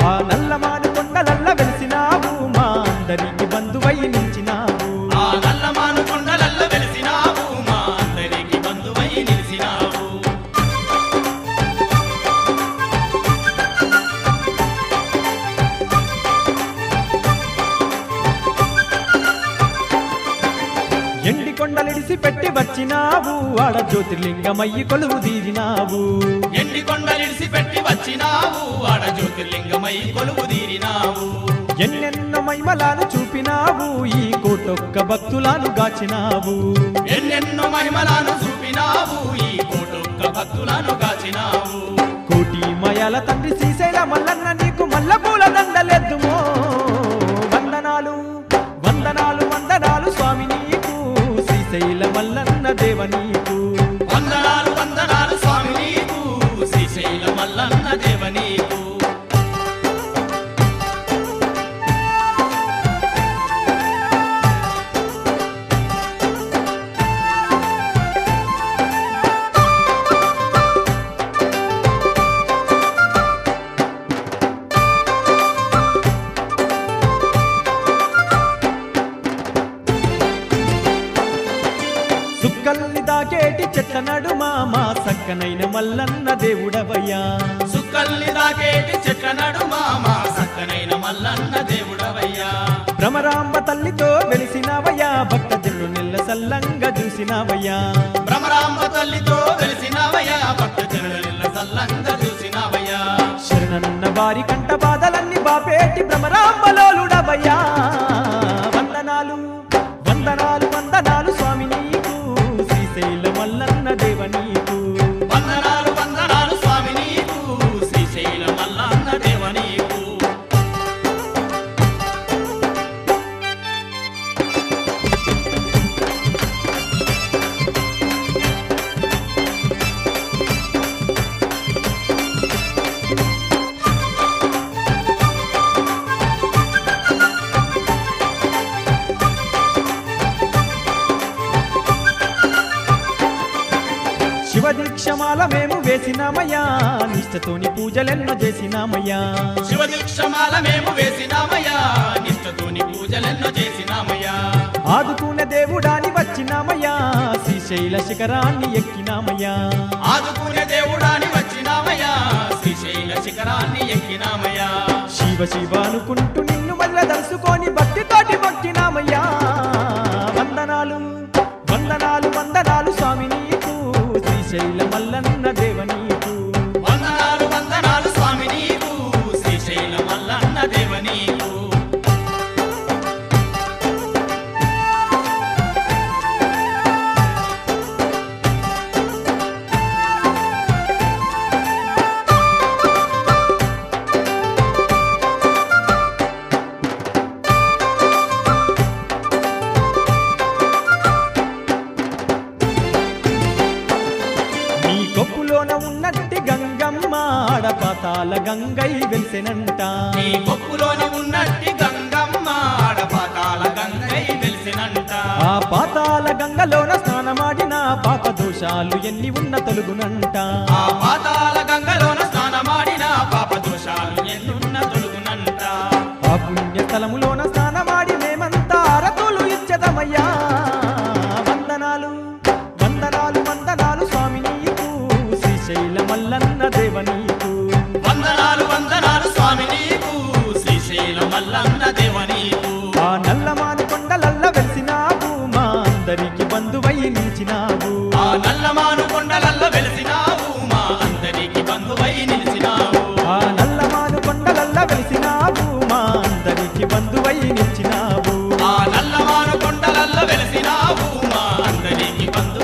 ఆ నల్లమాను కొండలల్ల వెలిసినావు మా అందరికి బంధువై నిలిచినావు ఆ నల్లమాను కొండలల్ల వెలిసినావు మా అందరికి బంధువై నిలిసినావు ఎండి కొండలిడిసి పెట్టి వచ్చినావు ఆడ జ్యోతిర్లింగమయ్యి కొలువు తీరినావు ఎండి కొండలిడిసి పెట్టి వచ్చినావు ఆడ జ్యోతిర్లింగమై కొలువు తీరినావు ఎన్నెన్నో మహిమలాను చూపినావు ఈ కోటొక్క భక్తులను గాచినావు ఎన్నెన్నో మహిమలను చూపినావు ఈ కోటొక్క భక్తులను కాచినావు కోటి మయాల తండ్రి శ్రీశైల మల్లన్న నీకు మల్ల పూల దండలెద్దుమో వందనాలు వందనాలు వందనాలు స్వామి నీకు శ్రీశైల మల్లన్న దేవ నీకు వందనాలు వందనాలు స్వామి నీకు శ్రీశైల మల్లన్న దేవ నీకు సుక్కల్ని దాకేటి చెట్ల నడుమా మా సక్కనైన మల్లన్న దేవుడవయ్యా సుక్కల్ని దాకేటి చెట్ల నడుమా మా సక్కనైన మల్లన్న దేవుడవయ్యా భ్రమరాంబ తల్లితో వెలిసినవయ్యా భక్త జనులు నిల్ల సల్లంగా చూసినవయ్యా భ్రమరాంబ తల్లితో వెలిసినవయ్యా భక్త జనుల సల్లంగా చూసినవయ్యా శరణన్న వారి కంట బాధలన్నీ బాపేటి భ్రమరాంబలోలుడవయ్యా వందనాలు వందనాలు వందనాలు స్వామి నీకు శ్రీశైల మల్లన్న దేవ నీకు వందనాలు వందనాలు స్వామి నీకు శ్రీశైల మల్లన్న దేవ నీకు శివ దీక్షమాల మేము వేసినామయ్యా నిష్టతోని పూజలెన్నో చేసినామయ్యా శివ దీక్షమాల మేము వేసినామయ్యా నిష్టతోని పూజలెన్నో చేసినామయ్యా ఆదుకునే దేవుడాని వచ్చినామయ్యా శ్రీశైల శిఖరాన్ని ఎక్కినామయ్యా ఆదుకునే దేవుడాని వచ్చినామయ్యా శ్రీశైల శిఖరాన్ని ఎక్కినామయ్యా శివ శివ అనుకుంటూ నిన్ను మళ్ళీ దలుసుకొని భక్తితోటి భక్తినామయ్యా వందనాలు వందనాలు వందనాలు స్వామి నీకు శ్రీశైల మల్లన్న దేవ నీకు వందనాలు వందనాలు స్వామి నీకు శ్రీశైల మల్లన్న దేవ నీకు నీ కొప్పులోన ఉన్నట్టి గంగమ్మ ఆడపాతాల గంగై వెలిసెనంట నీ కొప్పులోన ఉన్నట్టి గంగమ్మ ఆడపాతాల గంగై వెలిసినంట ఆ పాతాల గంగలోన స్నానమాడిన పాప దోషాలు ఎన్ని ఉన్న తొలుగునంట ఆ పాతాల గంగలోన స్నానమాడిన పాప దోషాలు ఎన్నున్న తొలుగునంట ఆ పుణ్య స్థలములోన స్నానమాడి మేమంతా అరతులు ఇచ్చదమయ్యా వందనాలు వందనాలు వందనాలు స్వామి నీకు శ్రీశైల మల్లన్న దేవ నీకు వందనాలు వందనాలు స్వామి నీకు శ్రీశైల మల్లన్న దేవ నీకు ఆ నల్లమాను కొండలల్ల వెలిసినావు మా అందరికి బంధువై నిలిచినావు ఆ నల్లమాను కొండలల్ల వెలిసినావు మా అందరికి బంధువై నిలిచినావు ఆ నల్లమాను కొండలల్ల వెలిసినావు మా అందరికి బంధువై నిలిచినావు ఆ నల్లమాను కొండలల్ల వెలిసినావు మా అందరికి బంధువై